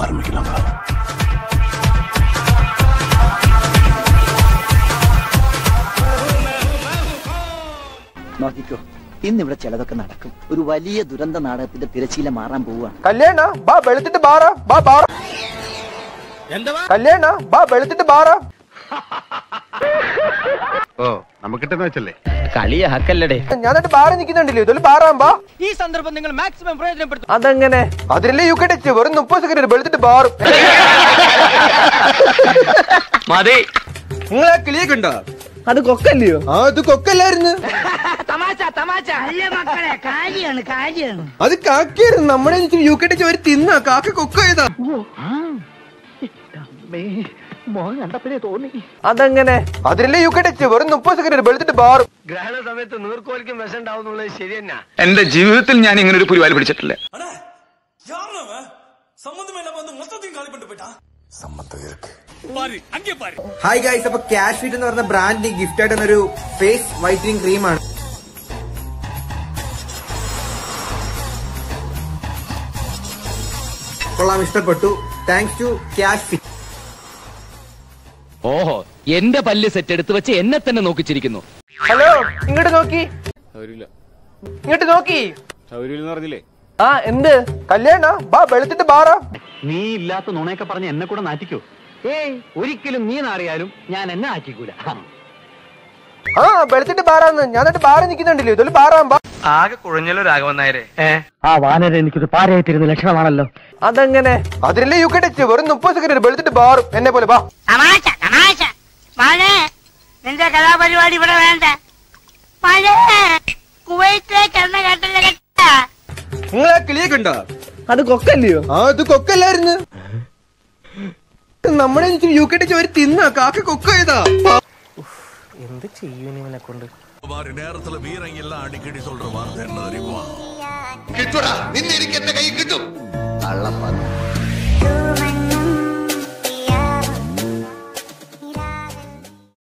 ஆரம்பிக்கலாங்களா നോക്കിക്കോ ഇന്നിവിടെ ചിലതൊക്കെ നടക്കും ഒരു വലിയ ദുരന്ത നാടകത്തിന്റെ തിരശീല മാറാൻ പോവുകയാണ് കല്യാണ ബാ വെളുത്തിട്ട് ബാറ ബാ ബാറ കല്യാണ ബാ വെളുത്തിട്ട് ബാറ ഓ നമുക്കിട്ടെന്ന് വെച്ചല്ലേ കളിയ ഹക്കല്ലടേ ഞാൻ എന്നിട്ട് ബാറ് നിൽക്കുന്നുണ്ടല്ലോ ഇതിൽ ബാറാകുമ്പോ ഈ സന്ദർഭം നിങ്ങൾ മാക്സിമം പ്രയോജനപ്പെടുത്തും അതെങ്ങനെ അതിലല്ലേ യു കെ ടച്ച് വെറും മുപ്പത് സെക്കൻഡ് വെളുത്തിട്ട് ബാറും മതി നിങ്ങൾ ആ കിളിയൊക്കെ ഉണ്ടോ അത് കൊക്കല്ലയോ ആ അത് കൊക്കല്ലായിരുന്നു തമാശ തമാശ അല്ല മക്കളെ കാര്യാണ് കാര്യാണ് അത് കാക്കയായിരുന്നു നമ്മുടെ യു കെ ടച്ച് വരെ തിന്ന കാക്ക കൊക്ക ചെയ്താ അതെങ്ങനെ അതിലല്ലേ യു കെ ടച്ച് വെറും മുപ്പത് സെക്കൻഡ് വെളുത്തിട്ട് ബാറും ഗ്രഹണ സമയത്ത് നീർക്കോലിക്കും വിഷം ഉണ്ടാവുന്നുള്ളത് ശരി തന്നെ എന്റെ ജീവിതത്തിൽ ഞാൻ ഇങ്ങനെ ഒരു പുലിവാലി പിടിച്ചിട്ടില്ല ഹായ് ഗൈസ് അപ്പൊ ക്യാഷ് ഫിറ്റ് എന്ന് പറഞ്ഞ ബ്രാൻഡ് ഗിഫ്റ്റ് ആയിട്ട് ഒരു ഫേസ് വൈറ്റനിങ് ക്രീമാണ് കൊള്ളാം ഇഷ്ടപ്പെട്ടു താങ്ക്സ് ടു ക്യാഷ് ഫിറ്റ് ഓഹോ എന്റെ പല്ല് സെറ്റ് എടുത്ത് വെച്ച് എന്നെ തന്നെ നോക്കിച്ചിരിക്കുന്നു ഹലോ ഇങ്ങോട്ട് നോക്കി ഇങ്ങോട്ട് നോക്കി ആ എന്ത് കല്യാണ ബാ വെളുത്തിട്ട് ബാറാ നീ ഇല്ലാത്ത നുണയൊക്കെ പറഞ്ഞ് എന്നെ കൂടെ നാറ്റിക്കോ ഏയ് ഒരിക്കലും നീ നാറിയാലും ഞാൻ എന്നെ ആറ്റിക്കൂല ആ വെളുത്തിട്ട് ബാറാന്ന് ഞാൻ എന്നിട്ട് ബാറ് നിൽക്കുന്നുണ്ടല്ലോ ഇതിൽ ബാറാകുമ്പോ ആകെ കുഴഞ്ഞല്ലോ രാഘവൻ നായരെ ആ വാനര എനിക്കൊരു പാരയായിത്തീരുന്ന ലക്ഷണമാണല്ലോ അതെങ്ങനെ അതിലല്ലേ യു കെ ടച്ച് വെറും മുപ്പത് സെക്കൻഡ് വെളുത്തിട്ട് ബാറും എന്നെ പോലെ ബാ തമാശ തമാശ മഴേ നിന്റെ കലാപരിപാടി ഇവിടെ വേണ്ട മഴേ കുവൈറ്റിലേക്ക് എണ്ണ കേട്ടല്ലേ കേട്ടാ നിങ്ങൾ ആ കിളിയൊക്കെ ഉണ്ടോ അത് കൊക്കല്ലയോ ആ അത് കൊക്കല്ലായിരുന്നു നമ്മുടെ യു കെ ടച്ച് വരെ തിന്ന കാക്ക കൊക്ക ചെയ്താ എന്ത് ചെയ്യും ഇവനെ കൊണ്ട് நேரத்துல வீரங்க எல்லாம் அடிக்கடி சொல்ற வார்த்தை என்ன தெரியுமா കിട്ടൂടാ നിന്നിരിക്കുന്ന കൈ കിട്ടും കള്ളപ്പാ